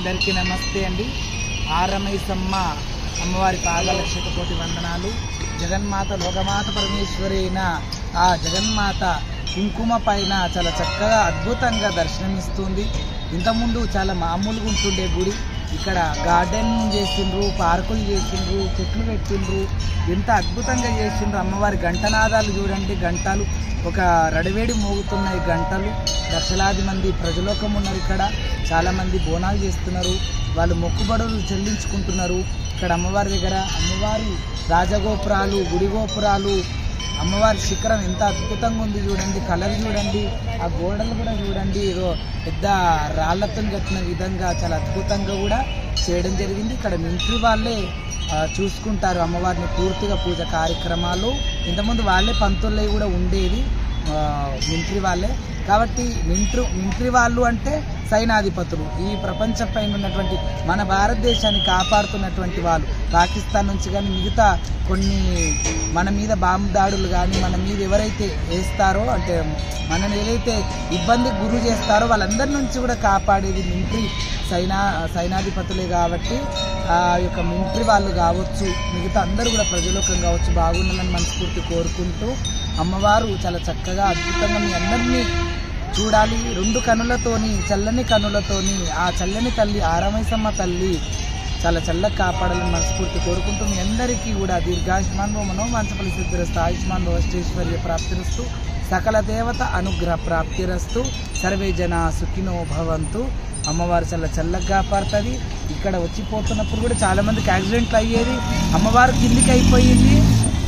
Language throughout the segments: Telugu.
అందరికీ నమస్తే అండి ఆరమైసమ్మ అమ్మవారి పాదలక్షక కోటి వందనాలు జగన్మాత లోకమాత పరమేశ్వరి అయిన ఆ జగన్మాత కుంకుమ పైన చాలా చక్కగా అద్భుతంగా దర్శనమిస్తుంది ఇంతకుముందు చాలా మామూలుగా ఉంటుండే గుడి ఇక్కడ గార్డెన్ చేసిండ్రు పార్కులు చేసిండ్రు చెట్లు పెట్టిండ్రు ఎంత అద్భుతంగా చేసిండ్రు అమ్మవారి గంటనాదాలు చూడండి గంటలు ఒక రడివేడి మోగుతున్నాయి గంటలు లక్షలాది మంది ప్రజలోకం ఉన్నారు ఇక్కడ చాలామంది బోనాలు చేస్తున్నారు వాళ్ళు మొక్కుబడులు చెల్లించుకుంటున్నారు ఇక్కడ అమ్మవారి దగ్గర అమ్మవారి రాజగోపురాలు గుడి గోపురాలు అమ్మవారి శిఖరం ఎంత అద్భుతంగా ఉంది చూడండి కలర్ చూడండి ఆ గోడలు కూడా చూడండి ఏదో పెద్ద రాళ్లతో కట్టిన విధంగా చాలా అద్భుతంగా కూడా చేయడం జరిగింది ఇక్కడ మిలిటరీ వాళ్ళే ఆ, చూసుకుంటారు అమ్మవారిని పూర్తిగా పూజ కార్యక్రమాలు ఇంతకుముందు వాళ్ళే పంతుల్లో కూడా ఉండేది ఆ, మిలిటరీ వాళ్ళే కాబట్టి మిలిటరీ మిలిటరీ వాళ్ళు అంటే సైనాధిపతులు ఈ ప్రపంచం పైన ఉన్నటువంటి మన భారతదేశాన్ని కాపాడుతున్నటువంటి వాళ్ళు పాకిస్తాన్ నుంచి కానీ మిగతా కొన్ని మన మీద బాంబు దాడులు కానీ మన మీద ఎవరైతే వేస్తారో అంటే మనని ఏదైతే ఇబ్బందికి గురి చేస్తారో వాళ్ళందరి నుంచి కూడా కాపాడేది మిలిటరీ సైనా సైనాధిపతులే కాబట్టి ఆ యొక్క మిలిటరీ వాళ్ళు కావచ్చు మిగతా అందరూ కూడా ప్రజలోకం కావచ్చు బాగుండాలని మనస్ఫూర్తి కోరుకుంటూ అమ్మవారు చాలా చక్కగా అద్భుతంగా మీ అందరినీ చూడాలి రెండు కనులతోని చల్లని కనులతోని ఆ చల్లని తల్లి ఆరమైసమ్మ తల్లి చాలా చల్లగా కాపాడాలని మనస్ఫూర్తి కోరుకుంటూ మీ అందరికీ కూడా దీర్ఘాయుష్మాన్ మనోవాంచపలి సిద్ధిరస్తు ఆయుష్మాన్ అష్టైశ్వర్య ప్రాప్తిరస్తు సకల దేవత అనుగ్రహ ప్రాప్తిరస్తు సర్వే జన సుఖినో భవంతు అమ్మవారు చాలా చల్లగా కాపాడుతుంది ఇక్కడ వచ్చిపోతున్నప్పుడు కూడా చాలా మందికి యాక్సిడెంట్లు అయ్యేది అమ్మవారు కిందికి అయిపోయింది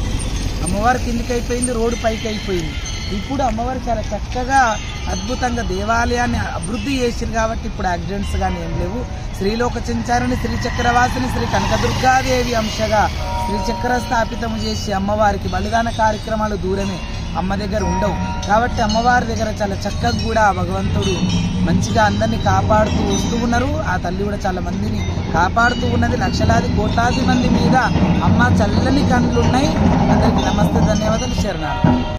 అమ్మవారు కిందికి అయిపోయింది రోడ్డు పైకి అయిపోయింది ఇప్పుడు అమ్మవారు చాలా చక్కగా అద్భుతంగా దేవాలయాన్ని అభివృద్ధి చేసింది కాబట్టి ఇప్పుడు యాక్సిడెంట్స్ కానీ ఏం లేవు శ్రీలోక చించారని శ్రీ చక్రవాసిని శ్రీ కనకదుర్గాదేవి అంశగా శ్రీ చక్ర స్థాపితము చేసి అమ్మవారికి బలిదాన కార్యక్రమాలు దూరమే అమ్మ దగ్గర ఉండవు కాబట్టి అమ్మవారి దగ్గర చాలా చక్కగా కూడా భగవంతుడు మంచిగా అందరినీ కాపాడుతూ వస్తూ ఉన్నారు ఆ తల్లి కూడా చాలా మందిని కాపాడుతూ ఉన్నది లక్షలాది కోట్లాది మంది మీద అమ్మ చల్లని కళ్ళు ఉన్నాయి అందరికీ నమస్తే ధన్యవాదాలు శరణాలు